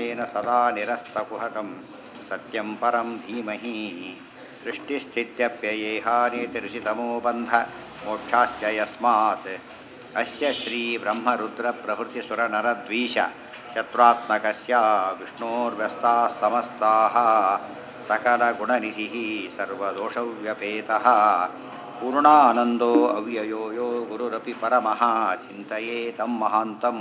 ध्यानेन सदा निरस्तकुहकं सत्यं परं धीमहि सृष्टिस्थित्यप्ययेहानितिर्षितमो बन्ध मोक्षाश्च यस्मात् अस्य श्रीब्रह्मरुद्रप्रभृतिसुरनरद्वीष शत्रुत्मकस्य विष्णोर्व्यस्ताः समस्ताः सकलगुणनिधिः सर्वदोषव्यपेतः पूर्णानन्दो अव्ययो यो गुरुरपि परमः चिन्तये तं महान्तम्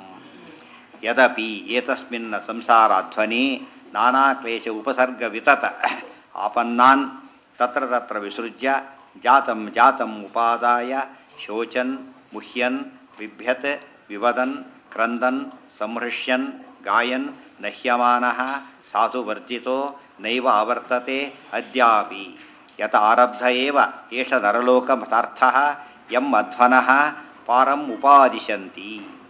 यदपि एतस्मिन् संसाराध्वनि नानाक्लेश उपसर्गवितत आपन्नान् तत्र तत्र विसृज्य जातं जातम् उपादाय शोचन् मुह्यन् बिभ्यत् विवदन् क्रन्दन् संहृष्यन् गायन् नह्यमानः साधुवर्जितो नैव आवर्तते अद्यापि यत आरब्ध एव एष नरलोकमतार्थः यम् अध्वनः पारम् उपादिशन्ति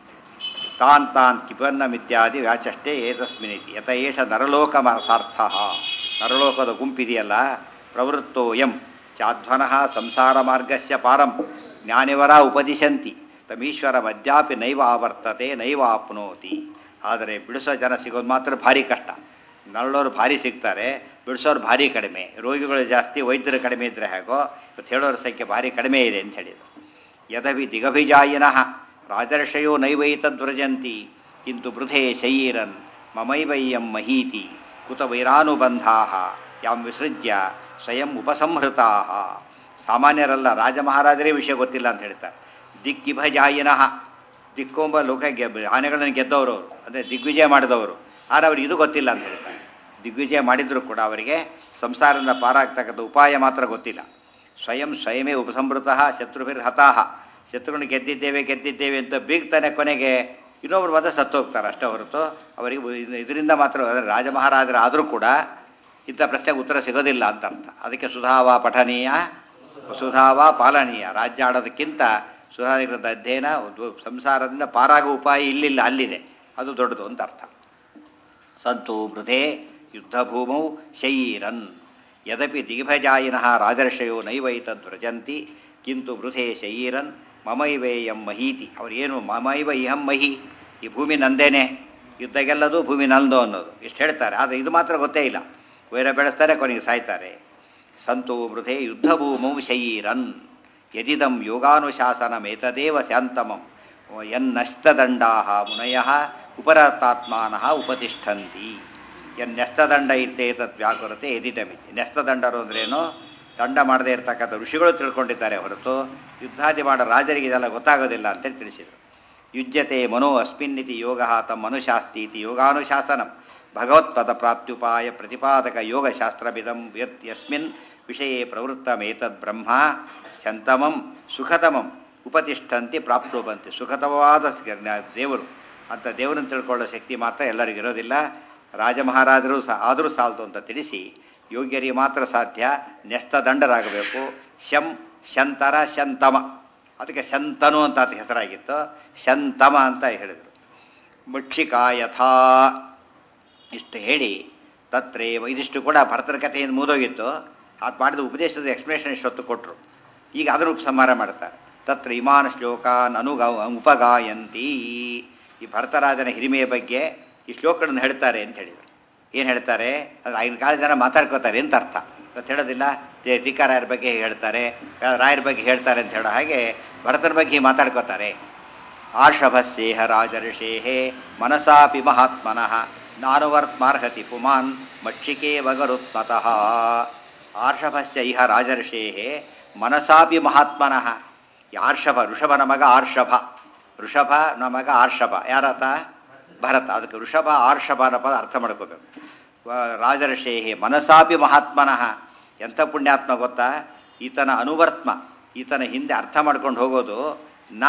ತಾನ್ ತಾನ್ ಕಿಪನ್ನಮಿತ್ಯಾದಿ ವ್ಯಾಚಷ್ಟೇ ಏತಸ್ಮಿನಿತಿ ಯತ ಏಷ ನರಲೋಕಮರ್ಥಾರ್ಥ ನರಲೋಕದ ಗುಂಪಿದೆಯಲ್ಲ ಪ್ರವೃತ್ತೋಯಂ ಚಾಧ್ವನಃ ಸಂಸಾರ ಮಾರ್ಗಸ್ಯ ಪಾರಂ ಜ್ಞಾನಿವರ ಉಪದಿಶಂತಿ ತಮೀಶ್ವರ ಮದ್ಯಾಪಿ ನೈವ ಆವರ್ತತೆ ನೈವ ಆಪ್ನೋತಿ ಆದರೆ ಬಿಡಿಸೋ ಜನ ಸಿಗೋದು ಮಾತ್ರ ಭಾರಿ ಕಷ್ಟ ನರಳೋರು ಭಾರಿ ಸಿಗ್ತಾರೆ ಬಿಡಿಸೋರು ಭಾರಿ ಕಡಿಮೆ ರೋಗಿಗಳು ಜಾಸ್ತಿ ವೈದ್ಯರು ಕಡಿಮೆ ಇದ್ದರೆ ಹೇಗೋ ಇವತ್ತು ಹೇಳೋರ ಸಂಖ್ಯೆ ಭಾರಿ ಕಡಿಮೆ ಇದೆ ಅಂತ ಹೇಳಿದರು ಯದವಿ ದಿಗಭಿಜಾಯಿನಃ ರಾಜರ್ಷಯೋ ನೈವೈತದ್ವ್ರಜಂತಿ ಕಿಂತು ಬೃಧೆ ಶಯೀರನ್ ಮಮೈವಯ್ಯಂ ಮಹೀತಿ ಕುತ ವೈರಾನುಬಂಧಾ ಯಾಂ ವಿಸೃಜ್ಯ ಸ್ವಯಂ ಉಪಸಂಹೃತಾ ಸಾಮಾನ್ಯರಲ್ಲ ರಾಜ ಮಹಾರಾಜರೇ ವಿಷಯ ಗೊತ್ತಿಲ್ಲ ಅಂತ ಹೇಳ್ತಾರೆ ದಿಗ್ಗಿಭಜಾಯಿನಃ ದಿಕ್ಕೊಂಬ ಲೋಕ ಗೆ ಆನೆಗಳನ್ನು ಗೆದ್ದವರು ಅವರು ಅಂದರೆ ದಿಗ್ವಿಜಯ ಮಾಡಿದವರು ಆದರೆ ಅವ್ರಿಗೆ ಇದು ಗೊತ್ತಿಲ್ಲ ಅಂತ ಹೇಳ್ತಾರೆ ದಿಗ್ವಿಜಯ ಮಾಡಿದರೂ ಕೂಡ ಅವರಿಗೆ ಸಂಸಾರದಿಂದ ಪಾರಾಗ್ತಕ್ಕಂಥ ಉಪಾಯ ಮಾತ್ರ ಗೊತ್ತಿಲ್ಲ ಸ್ವಯಂ ಸ್ವಯಮೇ ಉಪಸಂಹೃತ ಶತ್ರುಭಿರ್ ಹತಾಹ ಶತ್ರುಗಳನ್ನು ಗೆದ್ದಿದ್ದೇವೆ ಗೆದ್ದಿದ್ದೇವೆ ಅಂತ ಬೀಗ್ತಾನೆ ಕೊನೆಗೆ ಇನ್ನೊಬ್ರು ಮಾತ್ರ ಸತ್ತು ಹೋಗ್ತಾರೆ ಅಷ್ಟೇ ಹೊರತು ಅವರಿಗೆ ಇದರಿಂದ ಮಾತ್ರ ಅಂದರೆ ರಾಜ ಮಹಾರಾಜರಾದರೂ ಕೂಡ ಇಂಥ ಪ್ರಶ್ನೆಗೆ ಉತ್ತರ ಸಿಗೋದಿಲ್ಲ ಅಂತ ಅರ್ಥ ಅದಕ್ಕೆ ಸುಧಾವ ಪಠನೀಯ ಸುಧಾವ ಪಾಲನೀಯ ರಾಜ್ಯ ಆಡೋದಕ್ಕಿಂತ ಸುಧಾರಿತ ಅಧ್ಯಯನ ಸಂಸಾರದಿಂದ ಪಾರಾಗುವ ಉಪಾಯ ಇಲ್ಲಿಲ್ಲ ಅಲ್ಲಿದೆ ಅದು ದೊಡ್ಡದು ಅಂತ ಅರ್ಥ ಸಂತು ಮೃಧೆ ಯುದ್ಧಭೂಮೌ ಶಯೀರನ್ ಯದಪಿ ದಿಗ್ಭಜಾಯಿನಃ ರಾಜರ್ಷಯೋ ನೈವೈತದ್ವ್ರಜಂತಿ ಕಿಂತು ಮೃಧೆ ಶಯೀರನ್ ಮಮೈವೇಯಂ ಮಹೀತಿ ಅವ್ರು ಏನು ಮಮೈವ ಇಹಂ ಮಹಿ ಈ ಭೂಮಿ ನಂದೇನೆ ಯುದ್ಧ ಗೆಲ್ಲದು ಭೂಮಿ ನಂದು ಅನ್ನೋದು ಇಷ್ಟು ಹೇಳ್ತಾರೆ ಆದರೆ ಇದು ಮಾತ್ರ ಗೊತ್ತೇ ಇಲ್ಲ ವೈರ ಬೆಳೆಸ್ತಾರೆ ಕೊನೆಗೆ ಸಾಯ್ತಾರೆ ಸಂತು ಮೃಧೆ ಯುದ್ಧಭೂಮೌ ಶಯೀರನ್ ಯದಿದಂ ಯೋಗಾನುಶಾಸನಮೇತದೇವ ಶಾಂತಮಂ ಎನ್ನಸ್ತದಂಡಾ ಮುನಯ ಉಪರತಾತ್ಮಾನಃ ಉಪತಿಷ್ಠಂತಿ ಎನ್ನಸ್ತದಂಡ ಇತ್ತೇತದ್ ವ್ಯಾಕುರತೆ ಎದಿದಮಿತಿ ನೆಸ್ತದಂಡರು ಅಂದ್ರೇನು ದಂಡ ಮಾಡದೇ ಇರತಕ್ಕಂಥ ಋಷಿಗಳು ತಿಳ್ಕೊಂಡಿದ್ದಾರೆ ಹೊರತು ಯುದ್ಧಾದಿ ಮಾಡೋ ರಾಜರಿಗೆ ಇದೆಲ್ಲ ಗೊತ್ತಾಗೋದಿಲ್ಲ ಅಂತೇಳಿ ತಿಳಿಸಿದರು ಯುಜ್ಯತೆ ಮನೋ ಅಸ್ಮಿನ್ನಿತಿ ಯೋಗ ತಮ್ಮ ಅನುಶಾಸ್ತಿ ಇತಿ ಯೋಗಾನುಶಾಸನಂ ಭಗವತ್ಪದ ಪ್ರಾಪ್ತ್ಯುಪಾಯ ಪ್ರತಿಪಾದಕ ಯೋಗಶಾಸ್ತ್ರವಿದಂ ಯತ್ ಯಸ್ಮಿನ್ ವಿಷಯೇ ಪ್ರವೃತ್ತಮೇತದ್ ಬ್ರಹ್ಮ ಶಂತಮಂ ಸುಖತಮಂ ಉಪತಿಷ್ಠಂತಿ ಪ್ರಾಪ್ತೋಬಂತಿ ಸುಖತಮವಾದ ದೇವರು ಅಂತ ದೇವರನ್ನು ತಿಳ್ಕೊಳ್ಳೋ ಶಕ್ತಿ ಮಾತ್ರ ಎಲ್ಲರಿಗೂ ಇರೋದಿಲ್ಲ ರಾಜ ಮಹಾರಾಜರು ಸಹ ಆದರೂ ಸಾಲದು ಅಂತ ತಿಳಿಸಿ ಯೋಗ್ಯರಿಗೆ ಮಾತ್ರ ಸಾಧ್ಯ ನ್ಯಸ್ತದಂಡರಾಗಬೇಕು ಶಂ ಶಂತರ ಶಂತಮ ಅದಕ್ಕೆ ಶಂತನು ಅಂತ ಅದಕ್ಕೆ ಹೆಸರಾಗಿತ್ತು ಶಂತಮ ಅಂತ ಹೇಳಿದರು ಮುಕ್ಷಿಕಾ ಯಥಾ ಇಷ್ಟು ಹೇಳಿ ತತ್ರೇವ ಇದಿಷ್ಟು ಕೂಡ ಭರತರ ಕಥೆಯಿಂದ ಮುಗಿದೋಗಿತ್ತು ಅದು ಮಾಡಿದ ಉಪದೇಶದ ಎಕ್ಸ್ಪ್ಲನೇಷನ್ ಇಷ್ಟೊತ್ತು ಕೊಟ್ಟರು ಈಗ ಅದರ ಉಪಸಂಹಾರ ಮಾಡ್ತಾರೆ ತತ್ರ ಇಮಾನ ಶ್ಲೋಕಾನ್ ಅನುಗ ಉಪಗಾಯಂತಿ ಈ ಭರತರಾಜನ ಹಿರಿಮೆಯ ಬಗ್ಗೆ ಈ ಶ್ಲೋಕಗಳನ್ನು ಹೇಳ್ತಾರೆ ಅಂತ ಹೇಳಿದರು ಏನು ಹೇಳ್ತಾರೆ ಅದು ಆಗಿನ ಕಾಲ ಜನ ಮಾತಾಡ್ಕೋತಾರೆ ಅಂತ ಅರ್ಥ ಇವತ್ತು ಹೇಳೋದಿಲ್ಲ ಧಿಕಾರಾಯರ ಬಗ್ಗೆ ಹೇಳ್ತಾರೆ ರಾಯರ ಬಗ್ಗೆ ಹೇಳ್ತಾರೆ ಅಂತ ಹೇಳೋ ಹಾಗೆ ಭರತನ ಬಗ್ಗೆ ಮಾತಾಡ್ಕೋತಾರೆ ಆರ್ಷಭಸ್ಯೇಹ ರಾಜರ್ಷೇಹೇ ಮನಸಾಪಿ ಮಹಾತ್ಮನಃ ನಾನುವರ್ತ್ಮಾರ್ಹತಿ ಪುಮಾನ್ ಮಕ್ಷಿಕೆ ವಗರುತ್ಮತಃ ಆರ್ಷಭಸ್ಯ ಇಹ ರಾಜರ್ಷೇಹೇ ಮನಸಾಪಿ ಮಹಾತ್ಮನಃ ಆರ್ಷಭ ಋಷಭನ ಮಗ ಆರ್ಷಭ ಋಷಭನ ಮಗ ಆರ್ಷಭ ಯಾರಾತ ಭರತ ಅದಕ್ಕೆ ಋಷಭ ಆರ್ಷಭನ ಪದ ಅರ್ಥ ಮಾಡ್ಕೋಬೇಕು ರಾಜರ್ಷೇಹಿ ಮನಸಾಪಿ ಮಹಾತ್ಮನಃ ಎಂಥ ಪುಣ್ಯಾತ್ಮ ಗೊತ್ತಾ ಈತನ ಅನುವರ್ತ್ಮ ಈತನ ಹಿಂದೆ ಅರ್ಥ ಮಾಡ್ಕೊಂಡು ಹೋಗೋದು ನಾ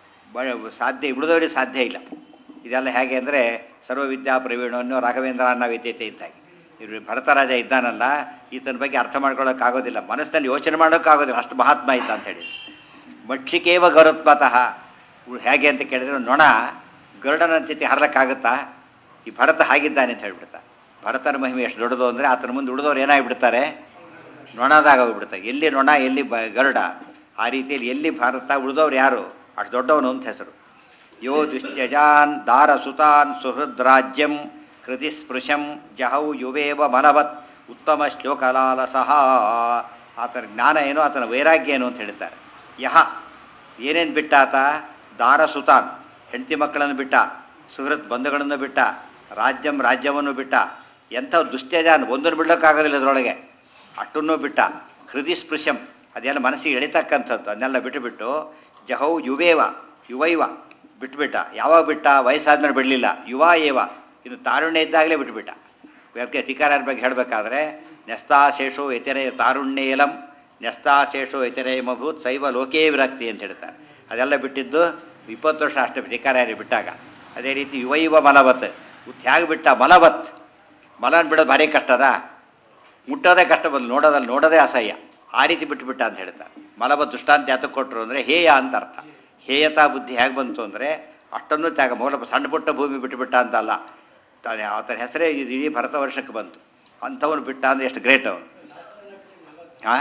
ಸಾಧ್ಯ ಉಳಿದವರಿಗೆ ಸಾಧ್ಯ ಇಲ್ಲ ಇದೆಲ್ಲ ಹೇಗೆ ಅಂದರೆ ಸರ್ವವಿದ್ಯಾ ಪ್ರವೀಣವನ್ನು ರಾಘವೇಂದ್ರ ಅನ್ನ ವಿದ್ಯತೆ ಇದ್ದಾಗೆ ಇವರು ಭರತರಾಜ ಇದ್ದಾನಲ್ಲ ಈತನ ಬಗ್ಗೆ ಅರ್ಥ ಮಾಡ್ಕೊಳ್ಳೋಕ್ಕಾಗೋದಿಲ್ಲ ಮನಸ್ಸಿನಲ್ಲಿ ಯೋಚನೆ ಮಾಡೋಕ್ಕಾಗೋದಿಲ್ಲ ಅಷ್ಟು ಮಹಾತ್ಮ ಇದ್ದ ಅಂತ ಹೇಳಿ ಮಕ್ಷಿಕೇವ ಗರುತ್ಮತಃ ಹೇಗೆ ಅಂತ ಕೇಳಿದ್ರೆ ನೊಣ ಗರುಡನ ಜೊತೆ ಹರಲಕ್ಕಾಗುತ್ತಾ ಈ ಭರತ ಹಾಗಿದ್ದಾನೆ ಅಂತ ಹೇಳ್ಬಿಡ್ತಾ ಭರತನ ಮಹಿಮೆ ಎಷ್ಟು ದೊಡ್ಡದು ಅಂದರೆ ಆತನ ಮುಂದೆ ಉಳಿದವ್ರು ಏನಾಗಿಬಿಡ್ತಾರೆ ನೊಣದಾಗ ಹೋಗ್ಬಿಡ್ತಾರೆ ಎಲ್ಲಿ ನೊಣ ಎಲ್ಲಿ ಬ ಗರುಡ ಆ ರೀತಿಯಲ್ಲಿ ಎಲ್ಲಿ ಭಾರತ ಉಳಿದವ್ರು ಯಾರು ಅಷ್ಟು ದೊಡ್ಡವನು ಅಂತ ಹೆಸರು ಯೋ ದುಶ್ಯಜಾನ್ ದಾರ ಸುತಾನ್ ಸುಹೃದ್ ರಾಜ್ಯಂ ಹೃದಯ ಸ್ಪೃಶಂ ಜಹೌ ಯುವೇವ ಮನವತ್ ಉತ್ತಮ ಶ್ಲೋಕಲಾಲಸಃ ಆತನ ಜ್ಞಾನ ಏನು ಆತನ ವೈರಾಗ್ಯ ಏನು ಅಂತ ಹೇಳ್ತಾರೆ ಯಹ ಏನೇನು ಬಿಟ್ಟ ಆತ ದಾರ ಸುತಾನ್ ಹೆಂಡತಿ ಮಕ್ಕಳನ್ನು ಬಿಟ್ಟ ಸುಹೃತ್ ಬಂಧುಗಳನ್ನು ಬಿಟ್ಟ ರಾಜ್ಯಂ ರಾಜ್ಯವನ್ನು ಬಿಟ್ಟ ಎಂಥ ದುಶ್ಚಜಾನ್ ಒಂದನ್ನು ಬಿಡೋಕ್ಕಾಗೋದಿಲ್ಲ ಅದರೊಳಗೆ ಅಷ್ಟನ್ನೂ ಬಿಟ್ಟ ಹೃದಯ ಸ್ಪೃಶಂ ಅದೆಲ್ಲ ಮನಸ್ಸಿಗೆ ಎಳಿತಕ್ಕಂಥದ್ದು ಅದನ್ನೆಲ್ಲ ಬಿಟ್ಟುಬಿಟ್ಟು ಜಹೌ ಯುವೇವ ಯುವೈವ ಬಿಟ್ಬಿಟ್ಟ ಯಾವಾಗ ಬಿಟ್ಟ ವಯಸ್ಸಾದ್ಮೇಲೆ ಬಿಡಲಿಲ್ಲ ಯುವ ಏವ ಇನ್ನು ತಾರುಣ್ಯ ಇದ್ದಾಗಲೇ ಬಿಟ್ಬಿಟ್ಟ ಅದಕ್ಕೆ ಅಧಿಕಾರರ ಬಗ್ಗೆ ಹೇಳಬೇಕಾದ್ರೆ ನ್ಯಸ್ತಾಶೇಷೋ ಯತಿರೇ ತಾರುಣ್ಯೇಲಂ ನ್ಯಸ್ತಾಶೇಷೋ ಯತಿರೇ ಮಭೂತ್ ಶೈವ ಲೋಕೇ ವಿರಕ್ತಿ ಅಂತ ಹೇಳ್ತಾರೆ ಅದೆಲ್ಲ ಬಿಟ್ಟಿದ್ದು ಇಪ್ಪತ್ತು ವರ್ಷ ಅಷ್ಟೇ ಅಧಿಕಾರ್ಯ ಬಿಟ್ಟಾಗ ಅದೇ ರೀತಿ ಯುವೈವ ಮಲವತ್ ಹೇಗೆ ಬಿಟ್ಟ ಮಲವತ್ ಮಲನ ಬಿಡೋದು ಭಾರಿ ಕಷ್ಟನಾ ಮುಟ್ಟೋದೇ ಕಷ್ಟ ಬಂದು ನೋಡೋದಲ್ಲಿ ನೋಡೋದೇ ಅಸಹ್ಯ ಆ ರೀತಿ ಬಿಟ್ಟುಬಿಟ್ಟ ಅಂತ ಹೇಳ್ತಾರೆ ಮಲಬ ದುಷ್ಟಾಂತ ಯಾತಕ್ಕೆ ಕೊಟ್ಟರು ಅಂದರೆ ಹೇಯ ಅಂತ ಅರ್ಥ ಹೇಯತಾ ಬುದ್ಧಿ ಹೇಗೆ ಬಂತು ಅಂದರೆ ಅಷ್ಟನ್ನು ತ್ಯಾಗ ಮೌಲ ಸಣ್ಣ ಪುಟ್ಟ ಭೂಮಿ ಬಿಟ್ಟುಬಿಟ್ಟ ಅಂತ ಅಲ್ಲ ತಾನೆ ಆತನ ಹೆಸರೇ ಇದು ಇಡೀ ಭರತ ವರ್ಷಕ್ಕೆ ಬಂತು ಅಂಥವನು ಬಿಟ್ಟ ಅಂದರೆ ಎಷ್ಟು ಗ್ರೇಟ್ ಅವನು ಹಾಂ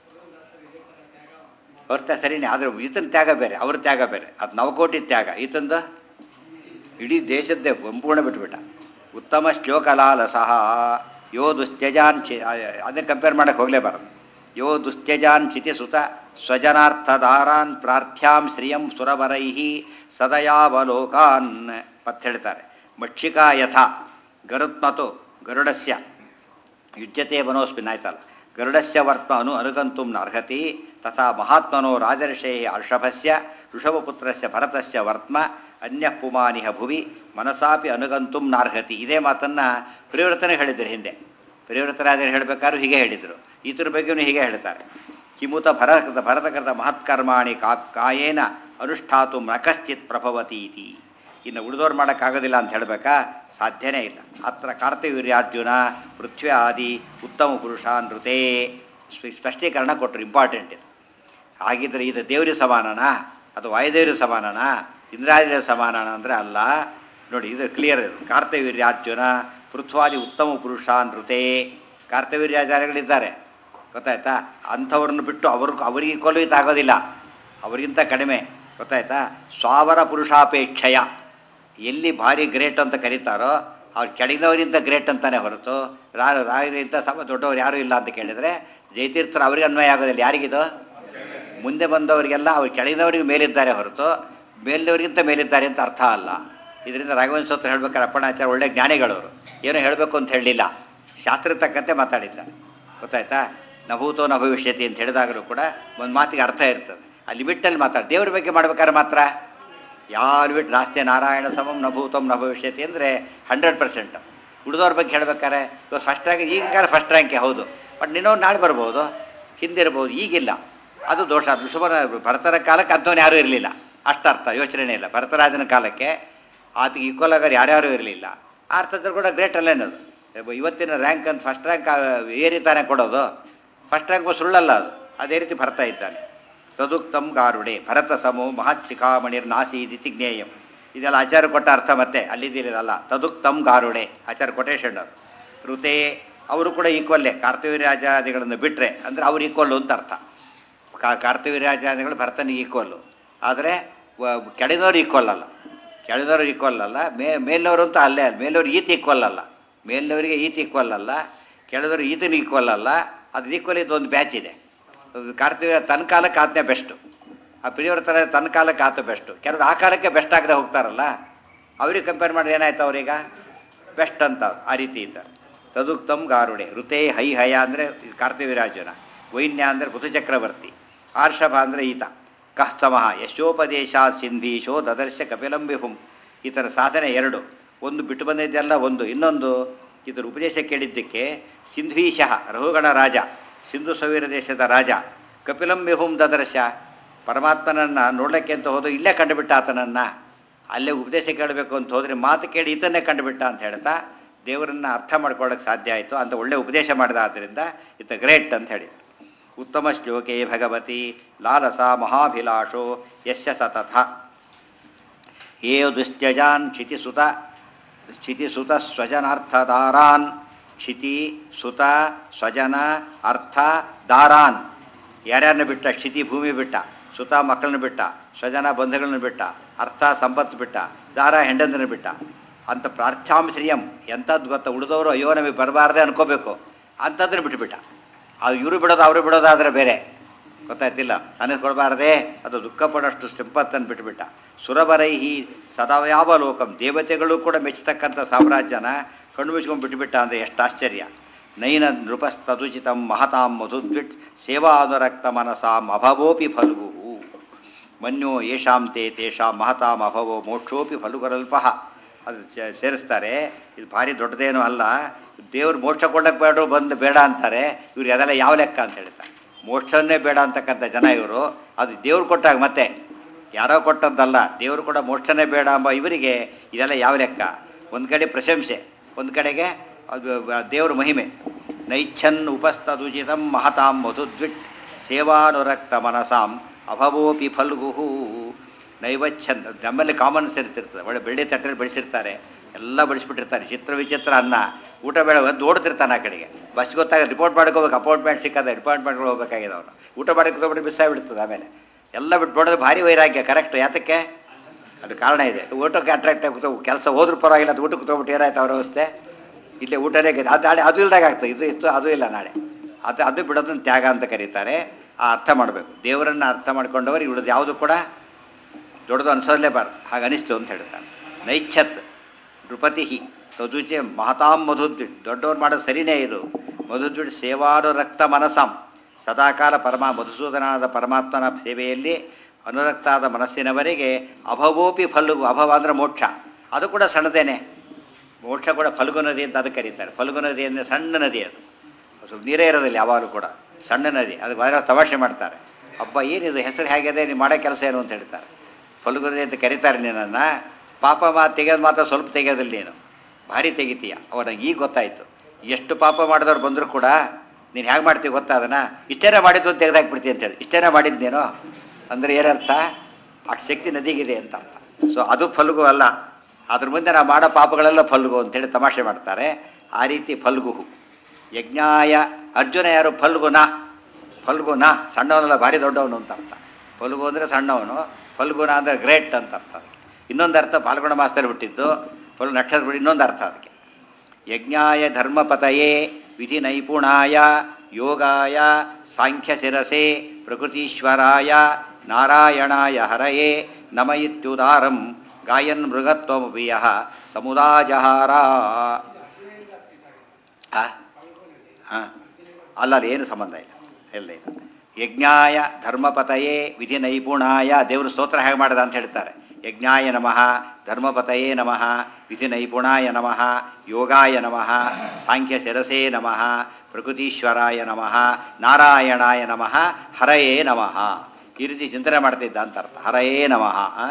ಅವ್ರ ತ್ಯಾಗ ಸರಿನೇ ಆದರೆ ಈತನ ತ್ಯಾಗ ಬೇರೆ ಅವ್ರ ತ್ಯಾಗ ಬೇರೆ ಅದು ನವಕೋಟಿ ತ್ಯಾಗ ಈತಂದ ಇಡೀ ದೇಶದ್ದೇ ಸಂಪೂರ್ಣ ಬಿಟ್ಬಿಟ್ಟ ಉತ್ತಮ ಶ್ಲೋಕಲಾಲಸಃ ಯೋ ದುಸ್ತ್ಯಜಾನ್ ಚಿ ಅದನ್ನು ಕಂಪೇರ್ ಮಾಡೋಕ್ಕೆ ಹೋಗಲೇಬಾರದು ಯೋ ದುಸ್ತ್ಯಜಾನ್ ಚಿತಿಸುತ ಸ್ವಜನಾರ್ಥಧಾರಾನ್ ಪ್ರಾರ್ಥ್ಯಾಂ ಶ್ರಿಯಂ ಸುರವರೈ ಸದಯಾವಲೋಕಾನ್ ಮತ್ತೆ ಹೇಳ್ತಾರೆ ಮಕ್ಷಿಕಾ ಯಥಾ ಗರುತ್ಮತು ಗರುಡಸ್ಯ ಯುಜ್ಯತೆ ಮನೋಸ್ಮಿನ್ ಆಯ್ತಲ್ಲ ಗರುಡಸ್ಯ ವರ್ತ್ಮ ಅನು ಅನುಗಂತುಂ ಅರ್ಹತಿ ತಥಾ ಮಹಾತ್ಮನೋ ರಾಜರ್ಷೇ ಅರ್ಷಭಸ್ಯ ಋಷಭಪುತ್ರಸ್ಯ ಭರತಸ್ಯ ವರ್ತ್ಮ ಅನ್ಯ ಪುಮಾನಿಹ ಭುವಿ ಮನಸಾಪಿ ಅನುಗಂತುಂ ನಾರ್ಹತಿ ಇದೇ ಮಾತನ್ನು ಪ್ರಿಯವ್ರತನೇ ಹೇಳಿದ್ರು ಹಿಂದೆ ಪ್ರಿಯವ್ರತರಾಜರು ಹೇಳಬೇಕಾದ್ರೂ ಹೀಗೆ ಹೇಳಿದರು ಇತರ ಬಗ್ಗೆಯೂ ಹೀಗೆ ಹೇಳ್ತಾರೆ ಕಿಮುತ ಭರತ ಭರತಕೃತ ಮಹತ್ಕರ್ಮಾಣಿ ಕಾ ಕಾಯೇನ ಅನುಷ್ಠಾತು ನ ಕಶ್ಚಿತ್ ಪ್ರಭವತಿ ಇತಿ ಇನ್ನು ಉಳಿದೋರು ಮಾಡೋಕ್ಕಾಗೋದಿಲ್ಲ ಅಂತ ಹೇಳಬೇಕಾ ಸಾಧ್ಯನೇ ಇಲ್ಲ ಅತ್ರ ಕಾರ್ತಿವೀರ್ಯಾರ್ಜುನ ಪೃಥ್ವಿ ಆದಿ ಉತ್ತಮ ಪುರುಷ ನೃತೇ ಸ್ಪ- ಸ್ಪಷ್ಟೀಕರಣ ಕೊಟ್ಟರು ಇಂಪಾರ್ಟೆಂಟ್ ಇದು ಹಾಗಿದ್ರೆ ಇದು ದೇವ್ರಿಗೆ ಸಮಾನನಾ ಅದು ವಾಯುದೇವ್ರಿಗೆ ಸಮಾನನಾ ಇಂದ್ರಾದಿಯ ಸಮಾನನ ಅಂದರೆ ಅಲ್ಲ ನೋಡಿ ಇದು ಕ್ಲಿಯರ್ ಇದು ಕಾರ್ತಿವೀರ್ಯಾರ್ಜುನ ಪೃಥ್ವಾದಿ ಉತ್ತಮ ಪುರುಷ ನೃತೇ ಕಾರ್ತಿವೀರ್ಯಾಚಾರ್ಯಗಳಿದ್ದಾರೆ ಗೊತ್ತಾಯ್ತಾ ಅಂಥವ್ರನ್ನ ಬಿಟ್ಟು ಅವ್ರ ಅವರಿಗೆ ಕೊಲುವಿತ ಆಗೋದಿಲ್ಲ ಅವರಿಗಿಂತ ಕಡಿಮೆ ಗೊತ್ತಾಯ್ತಾ ಸ್ವಾವರ ಪುರುಷಾಪೇಕ್ಷೆಯ ಎಲ್ಲಿ ಭಾರಿ ಗ್ರೇಟ್ ಅಂತ ಕರೀತಾರೋ ಅವ್ರು ಕೆಳಗಿನವರಿಂದ ಗ್ರೇಟ್ ಅಂತಾನೆ ಹೊರತು ರಾರು ರಾಗಿಂತ ಸಮ ದೊಡ್ಡವ್ರು ಯಾರೂ ಇಲ್ಲ ಅಂತ ಕೇಳಿದರೆ ಜಯತೀರ್ಥರು ಅವರಿಗೆ ಅನ್ವಯ ಆಗೋದಿಲ್ಲ ಯಾರಿಗಿದು ಮುಂದೆ ಬಂದವರಿಗೆಲ್ಲ ಅವ್ರು ಕೆಳಗಿನವರಿಗೆ ಮೇಲಿದ್ದಾರೆ ಹೊರತು ಮೇಲಿನವರಿಗಿಂತ ಮೇಲಿದ್ದಾರೆ ಅಂತ ಅರ್ಥ ಅಲ್ಲ ಇದರಿಂದ ರಾಘವೇಂದ್ರ ಸ್ತೋತ್ರ ಹೇಳ್ಬೇಕಾದ್ರೆ ಅಪ್ಪಣಾಚಾರ್ಯ ಒಳ್ಳೆ ಜ್ಞಾನಿಗಳವರು ಏನೋ ಹೇಳಬೇಕು ಅಂತ ಹೇಳಲಿಲ್ಲ ಶಾಸ್ತ್ರ ತಕ್ಕಂತೆ ಮಾತಾಡಿದ್ದಾರೆ ಗೊತ್ತಾಯ್ತಾ ನಭೂತೋ ನ ಭವಿಷ್ಯತಿ ಅಂತ ಹೇಳಿದಾಗಲೂ ಕೂಡ ಒಂದು ಮಾತಿಗೆ ಅರ್ಥ ಇರ್ತದೆ ಆ ಲಿಮಿಟಲ್ಲಿ ಮಾತಾಡಿ ದೇವ್ರ ಬಗ್ಗೆ ಮಾಡ್ಬೇಕಾದ್ರೆ ಮಾತ್ರ ಯಾರು ಬಿಟ್ಟು ನಾಸ್ತೆ ನಾರಾಯಣ ಸಮಂ ನಭೂತಂ ನ ಭವಿಷ್ಯತಿ ಅಂದರೆ ಹಂಡ್ರೆಡ್ ಪರ್ಸೆಂಟ್ ಉಳಿದವ್ರ ಬಗ್ಗೆ ಹೇಳ್ಬೇಕಾರೆ ಇವಾಗ ಫಸ್ಟ್ ರ್ಯಾಂಕ್ ಈಗ ಫಸ್ಟ್ ರ್ಯಾಂಕೆ ಹೌದು ಬಟ್ ನಿನ್ನೋ ನಾಳೆ ಬರ್ಬೋದು ಹಿಂದಿರ್ಬೋದು ಈಗಿಲ್ಲ ಅದು ದೋಷ ಋಷಭನ ಭರತರ ಕಾಲಕ್ಕೆ ಅಂಥವ್ನು ಯಾರೂ ಇರಲಿಲ್ಲ ಅಷ್ಟರ್ಥ ಯೋಚನೆ ಇಲ್ಲ ಭರತರಾಜನ ಕಾಲಕ್ಕೆ ಆತಗೆ ಈಕ್ವಲ್ ಆಗೋರು ಯಾರ್ಯಾರು ಇರಲಿಲ್ಲ ಆ ಅರ್ಥದಲ್ಲಿ ಕೂಡ ಗ್ರೇಟ್ ಅಲ್ಲೇನದು ಇವತ್ತಿನ ರ್ಯಾಂಕ್ ಅಂತ ಫಸ್ಟ್ ರ್ಯಾಂಕ್ ಏರಿ ತಾನೇ ಕೊಡೋದು ಫಸ್ಟ್ ರ್ಯಾಂಕ್ ಸುಳ್ಳಲ್ಲ ಅದು ಅದೇ ರೀತಿ ಭರತ ಇದ್ದಾನೆ ತದುಕ್ತಂ ಗಾರುಡೆ ಭರತ ಸಮೋ ಮಹತ್ ಶಿಖಾಮಣಿರ್ ನಾಸೀದಿತಿ ಜ್ಞೇಯಂ ಇದೆಲ್ಲ ಆಚಾರ್ಯ ಕೊಟ್ಟ ಅರ್ಥ ಮತ್ತೆ ಅಲ್ಲಿದ್ದಿರಲ್ಲ ತದುಕ್ತಂ ಗಾರುಡೆ ಆಚಾರ್ಯ ಕೊಟೇಶನ್ ಅವರು ಋತೆ ಅವರು ಕೂಡ ಈಕ್ವಲ್ಲೇ ಕಾರ್ತಿವೀರ್ಯಾಚಾದಿಗಳನ್ನು ಬಿಟ್ಟರೆ ಅಂದರೆ ಅವ್ರು ಈಕ್ವಲ್ಲು ಅಂತ ಅರ್ಥ ಕಾ ಕಾರ್ತಿವೀರ್ಯಾಚಾದಿಗಳು ಭರತನಿಗೆ ಈಕ್ವಲ್ಲು ಆದರೆ ಕೆಳದವ್ರು ಈಕ್ವಲ್ ಅಲ್ಲ ಕೆಳದವ್ರು ಈಕ್ವಲ್ ಅಲ್ಲ ಮೇ ಮೇಲವರು ಅಂತ ಅಲ್ಲೇ ಅಲ್ಲ ಮೇಲವ್ರು ಈತ ಈಕ್ವಲ್ ಅಲ್ಲ ಮೇಲಿನವರಿಗೆ ಈತ ಈಕ್ವಲ್ ಅಲ್ಲ ಕೆಳದವ್ರು ಈತನ ಈಕ್ವಲ್ ಅಲ್ಲ ಅದು ಈಕ್ವಲ್ ಇದು ಒಂದು ಬ್ಯಾಚ್ ಇದೆ ಕಾರ್ತಿಕ ತನ್ನ ಕಾಲಕ್ಕೆ ಆತನೇ ಬೆಸ್ಟು ಆ ಪ್ರಿಯವ್ರತರ ತನ್ನ ಕಾಲಕ್ಕೆ ಆತ ಬೆಸ್ಟು ಕೆಲವರು ಆ ಕಾಲಕ್ಕೆ ಬೆಸ್ಟ್ ಆಗದೆ ಹೋಗ್ತಾರಲ್ಲ ಅವ್ರಿಗೆ ಕಂಪೇರ್ ಮಾಡಿದ್ರೆ ಏನಾಯ್ತು ಅವ್ರೀಗ ಬೆಸ್ಟ್ ಅಂತ ಆ ರೀತಿ ಇದ್ದಾರೆ ತದುಕ್ತಂ ಗಾರುಡೆ ಋತೆ ಹೈ ಹಯ ಅಂದರೆ ಕಾರ್ತಿವೀರಾಜನ ವೈನ್ಯ ಅಂದರೆ ಋತುಚಕ್ರವರ್ತಿ ಆರ್ಷಭ ಅಂದರೆ ಈತ ಕಃ ಸಮಃ ಯಶೋಪದೇಶ ಸಿಂಧೀಶೋ ದದರ್ಶ ಕಪಿಲಂ ವಿಹುಂ ಈತನ ಸಾಧನೆ ಎರಡು ಒಂದು ಬಿಟ್ಟು ಬಂದಿದ್ದೆಲ್ಲ ಒಂದು ಇನ್ನೊಂದು ಇದರ ಉಪದೇಶ ಕೇಳಿದ್ದಕ್ಕೆ ಸಿಂಧ್ವೀಶಃ ರಘುಗಣ ರಾಜ ಸಿಂಧು ಸವೀರ ದೇಶದ ರಾಜ ಕಪಿಲಂ ವಿಹುಂ ದದರ್ಶ ಪರಮಾತ್ಮನನ್ನು ನೋಡಲಿಕ್ಕೆ ಅಂತ ಹೋದು ಇಲ್ಲೇ ಕಂಡುಬಿಟ್ಟ ಆತನನ್ನು ಅಲ್ಲೇ ಉಪದೇಶ ಕೇಳಬೇಕು ಅಂತ ಹೋದರೆ ಮಾತು ಕೇಳಿ ಈತನ್ನೇ ಕಂಡುಬಿಟ್ಟ ಅಂತ ಹೇಳ್ತಾ ದೇವರನ್ನು ಅರ್ಥ ಮಾಡ್ಕೊಳ್ಳೋಕೆ ಸಾಧ್ಯ ಆಯಿತು ಅಂತ ಒಳ್ಳೆ ಉಪದೇಶ ಮಾಡಿದ ಆದ್ದರಿಂದ ಇತ ಗ್ರೇಟ್ ಅಂತ ಹೇಳಿ ಉತ್ತಮ ಶ್ಲೋಕೆ ಭಗವತಿ ಲಾಲಸ ಮಹಾಭಿಲಾಷೋ ಯಶ ಸತಥ ಏ ದುಶ್ತ್ಯಜಾನ್ ಕ್ಷಿತಿಸುತ ಕ್ಷಿತಿಸುತ ಸ್ವಜನಾರ್ಥದಾರಾನ್ ಕ್ಷಿತಿ ಸುತ ಸ್ವಜನ ಅರ್ಥ ದಾರಾನ್ ಯಾರ್ಯಾರನ್ನ ಬಿಟ್ಟ ಕ್ಷಿತಿ ಭೂಮಿ ಬಿಟ್ಟ ಸುತ ಮಕ್ಕಳನ್ನ ಬಿಟ್ಟ ಸ್ವಜನ ಬಂಧುಗಳನ್ನ ಬಿಟ್ಟ ಅರ್ಥ ಸಂಪತ್ತು ಬಿಟ್ಟ ದಾರ ಹೆಂಡಂದ್ರನ್ನ ಬಿಟ್ಟ ಅಂತ ಪ್ರಾರ್ಥ್ಯಾಂ ಶ್ರಿಯಂ ಎಂಥದ್ದು ಗೊತ್ತಾ ಉಳಿದವರು ಅಯ್ಯೋ ನಮಗೆ ಬರಬಾರ್ದೆ ಅನ್ಕೋಬೇಕು ಅಂಥದ್ರೆ ಬಿಟ್ಬಿಟ್ಟ ಅದು ಇವರು ಬಿಡೋದು ಅವರು ಬಿಡೋದಾದರೆ ಬೇರೆ ಗೊತ್ತಾಯ್ತಿಲ್ಲ ನನಗೆ ಕೊಡಬಾರ್ದೆ ಅದು ದುಃಖ ಪಡೋಷ್ಟು ಸಂಪತ್ತನ್ನು ಬಿಟ್ಬಿಟ್ಟ ಸುರಬರೈಹಿ ಸದಾವ್ಯಾವ ಲೋಕಂ ದೇವತೆಗಳು ಕೂಡ ಮೆಚ್ಚತಕ್ಕಂಥ ಸಾಮ್ರಾಜ್ಯನ ಕಣ್ಣು ಮುಚ್ಕೊಂಡು ಬಿಟ್ಬಿಟ್ಟ ಅಂದರೆ ಎಷ್ಟು ಆಶ್ಚರ್ಯ ನೈನ ನೃಪಸ್ತದುಚಿತಂ ಮಹತಾಂ ಮಧುದ್ವಿಟ್ ಸೇವಾನುರಕ್ತ ಮನಸಾಂ ಅಭವೋಪಿ ಫಲ್ಗು ಮನ್ಯೋ ಯೇಷಾಂ ತೇ ತೇಷಾಂ ಮಹತಾಂ ಅಭವೋ ಮೋಕ್ಷೋಪಿ ಫಲುಗರಲ್ಪ ಅದು ಚ- ಸೇರಿಸ್ತಾರೆ ಇದು ಭಾರಿ ದೊಡ್ಡದೇನೂ ಅಲ್ಲ ದೇವ್ರು ಮೋಕ್ಷ ಕೊಡಕ್ಕೆ ಬೇಡ ಬಂದು ಬೇಡ ಅಂತಾರೆ ಇವ್ರು ಅದೆಲ್ಲ ಯಾವ ಲೆಕ್ಕ ಅಂತ ಹೇಳ್ತಾರೆ ಮೋಕ್ಷವನ್ನೇ ಬೇಡ ಅಂತಕ್ಕಂಥ ಜನ ಇವರು ಅದು ದೇವ್ರು ಕೊಟ್ಟಾಗ ಮತ್ತೆ ಯಾರೋ ಕೊಟ್ಟದ್ದಲ್ಲ ದೇವರು ಕೂಡ ಮೋಕ್ಷನೇ ಬೇಡ ಎಂಬ ಇವರಿಗೆ ಇದೆಲ್ಲ ಯಾವ ಲೆಕ್ಕ ಒಂದು ಕಡೆ ಪ್ರಶಂಸೆ ಒಂದು ಕಡೆಗೆ ಅದು ಬ- ದೇವ್ರ ಮಹಿಮೆ ನೈಚ್ಛನ್ ಉಪಸ್ತದುಚಿತಂ ಮಹತಾಂ ಮಧುದ್ವಿಟ್ ಸೇವಾನುರಕ್ತ ಮನಸಾಂ ಅಭವೋಪಿ ಫಲ್ಗುಹು ನೈವಚ್ಛನ್ ನಮ್ಮಲ್ಲಿ ಕಾಮನ್ ಸೆನ್ಸ್ ಇರ್ತದೆ ಒಳ್ಳೆ ಬೆಳ್ಳಿ ತಟ್ಟೆಲಿ ಬೆಳೆಸಿರ್ತಾರೆ ಎಲ್ಲ ಬಡಿಸ್ಬಿಟ್ಟಿರ್ತಾರೆ ಚಿತ್ರ ವಿಚಿತ್ರ ಅನ್ನ ಊಟ ಬೇಡ ಒಂದು ಓಡ್ತಿರ್ತಾನೆ ಆ ಕಡೆಗೆ ಬಸ್ ಗೊತ್ತಾಗ ರಿಪೋರ್ಟ್ ಮಾಡ್ಕೋಬೇಕು ಅಪಾಯಿಂಟ್ಮೆಂಟ್ ಸಿಕ್ಕದ ಡಿಪಾರ್ಟ್ಮೆಂಟ್ಗಳು ಹೋಗ್ಬೇಕಾಗಿದೆ ಅವನು ಊಟ ಮಾಡಕ್ಕೆ ತೊಗೊಂಡು ಮಿಸ್ ಆಗಿಬಿಡ್ತದೆ ಆಮೇಲೆ ಎಲ್ಲ ಬಿಟ್ಟು ನೋಡಿದ್ರೆ ಭಾರಿ ವೈರಾಗ್ಯ ಕರೆಕ್ಟ್ ಯಾತಕ್ಕೆ ಅದು ಕಾರಣ ಇದೆ ಊಟಕ್ಕೆ ಅಟ್ರಾಕ್ಟ್ ಆಗಿ ಕೆಲಸ ಹೋದ್ರೂ ಪರವಾಗಿಲ್ಲ ಅದು ಊಟಕ್ಕೆ ತೊಗೊಬಿಟ್ಟು ಏನಾಯ್ತು ಅವ್ರ ಅವಸ್ಥೆ ಇಲ್ಲೇ ಊಟನೇ ಗೆದ್ದು. ಅದು ನಾಳೆ ಅದು ಇಲ್ದಾಗ ಆಗ್ತದೆ ಇದು ಇತ್ತು ಅದು ಇಲ್ಲ ನಾಳೆ ಅದು ಅದು ಬಿಡೋದನ್ನು ತ್ಯಾಗ ಅಂತ ಕರೀತಾರೆ ಆ ಅರ್ಥ ಮಾಡಬೇಕು ದೇವರನ್ನು ಅರ್ಥ ಮಾಡ್ಕೊಂಡವರು ಇಳಿದು ಯಾವುದು ಕೂಡ ದೊಡ್ಡದು ಅನಿಸೋಲೇಬಾರ್ದು ಹಾಗೆ ಅನಿಸ್ತು ಅಂತ ಹೇಳ್ತಾನೆ ನೈಚ್ಛತ್ ನೃಪತಿ ತದುಚೆ ಮಹತಾಂ ಮಧುದ್ವಿಡ್ ದೊಡ್ಡವ್ರು ಮಾಡೋದು ಸರಿನೇ ಇದು ಮಧುದ್ವಿಡ್ ಸೇವಾನುರಕ್ತ ಮನಸಾಂ ಸದಾಕಾಲ ಪರಮ ಮಧುಸೂದನಾದ ಪರಮಾತ್ಮನ ಸೇವೆಯಲ್ಲಿ ಅನುರಕ್ತಾದ ಮನಸ್ಸಿನವರೆಗೆ ಅಭವೋಪಿ ಫಲ್ಗು ಅಭವ ಅಂದರೆ ಮೋಕ್ಷ ಅದು ಕೂಡ ಸಣ್ಣದೇನೆ ಮೋಕ್ಷ ಕೂಡ ಫಲ್ಗು ನದಿ ಅಂತ ಅದಕ್ಕೆ ಕರೀತಾರೆ ಫಲ್ಗು ನದಿ ಅಂದರೆ ಸಣ್ಣ ನದಿ ಅದು ಅದು ಸ್ವಲ್ಪ ನೀರೇ ಇರೋದಿಲ್ಲ ಯಾವಾಗಲೂ ಕೂಡ ಸಣ್ಣ ನದಿ ಅದು ಬಹಳ ತಮಾಷೆ ಮಾಡ್ತಾರೆ ಅಬ್ಬ ಏನಿದು ಹೆಸರು ಹೇಗಿದೆ ನೀವು ಮಾಡೋ ಕೆಲಸ ಏನು ಅಂತ ಹೇಳ್ತಾರೆ ಫಲ್ಗು ನದಿ ಅಂತ ಕರೀತಾರೆ ನಿನ್ನನ್ನು ಪಾಪ ಮಾ ತೆಗೆಯೋದು ಮಾತ್ರ ಸ್ವಲ್ಪ ತೆಗೆಯೋದಿಲ್ಲ ನೀನು ಭಾರಿ ತೆಗಿತೀಯ ಅವಾಗ ಈಗ ಗೊತ್ತಾಯಿತು ಎಷ್ಟು ಪಾಪ ಮಾಡಿದವ್ರು ಬಂದರೂ ಕೂಡ ನೀನು ಹೇಗೆ ಮಾಡ್ತೀವಿ ಗೊತ್ತಾ ಅದನ್ನು ಇಷ್ಟೇನೇ ಮಾಡಿದ್ದು ಅಂತ ತೆಗೆದಾಕ್ಬಿಡ್ತೀವಿ ಅಂತೇಳಿ ಇಷ್ಟೇನೇ ಮಾಡಿದ್ದು ನೀನು ಅಂದರೆ ಏನರ್ಥ ಅಷ್ಟು ಶಕ್ತಿ ನದಿಗಿದೆ ಅಂತ ಅರ್ಥ ಸೊ ಅದು ಫಲ್ಗು ಅಲ್ಲ ಅದ್ರ ಮುಂದೆ ನಾವು ಮಾಡೋ ಪಾಪಗಳೆಲ್ಲ ಫಲ್ಗು ಅಂತೇಳಿ ತಮಾಷೆ ಮಾಡ್ತಾರೆ ಆ ರೀತಿ ಫಲ್ಗು ಯಜ್ಞಾಯ ಅರ್ಜುನ ಯಾರು ಫಲ್ಗುನ ಫಲ್ಗುನ ಸಣ್ಣವನಲ್ಲ ಭಾರಿ ದೊಡ್ಡವನು ಅಂತ ಅರ್ಥ ಫಲ್ಗು ಅಂದರೆ ಸಣ್ಣವನು ಫಲ್ಗುನ ಅಂದರೆ ಗ್ರೇಟ್ ಅಂತ ಅರ್ಥ ಅದಕ್ಕೆ ಇನ್ನೊಂದು ಅರ್ಥ ಫಾಲ್ಗುಣ ಮಾಸ್ತರ್ ಬಿಟ್ಟಿದ್ದು ಫಲ್ ನಕ್ಷತ್ರ ಬಿಟ್ಟು ಇನ್ನೊಂದು ಅರ್ಥ ಅದಕ್ಕೆ ಯಜ್ಞಾಯ ಧರ್ಮಪತಯೇ ವಿಧಿ ನೈಪುಣಾಯ ಯೋಗಾಯ ಸಾಂಖ್ಯ ಶಿರಸೆ ಪ್ರಕೃತೀಶ್ವರಾಯ ನಾರಾಯಣಾಯ ಹರಯೇ ನಮ ಇತ್ಯುದಾರಂ ಗಾಯನ್ ಮೃಗತ್ವಮಪಿಯ ಸಮುದಾಜಹಾರ ಹಾಂ ಅಲ್ಲ ಅಲ್ಲಿ ಏನು ಸಂಬಂಧ ಇಲ್ಲ ಇಲ್ಲ ಇಲ್ಲ ಯಜ್ಞಾಯ ಧರ್ಮಪತಯೇ ವಿಧಿ ನೈಪುಣಾಯ ದೇವರು ಸ್ತೋತ್ರ ಹೇಗೆ ಮಾಡಿದ ಅಂತ ಹೇಳ್ತಾರೆ ಯಜ್ಞಾಯ ನಮಃ ಧರ್ಮಪತಯೇ ನಮಃ ವಿಧಿ ನೈಪುಣಾಯ ನಮಃ ಯೋಗಾಯ ನಮಃ ಸಾಂಖ್ಯ ಶಿರಸೇ ನಮಃ ಪ್ರಕೃತೀಶ್ವರಾಯ ನಮಃ ನಾರಾಯಣಾಯ ನಮಃ ಹರಯೇ ನಮಃ ಈ ರೀತಿ ಚಿಂತನೆ ಮಾಡ್ತಿದ್ದ ಅಂತ ಅರ್ಥ ಹರಯೇ ನಮಃ ಆ?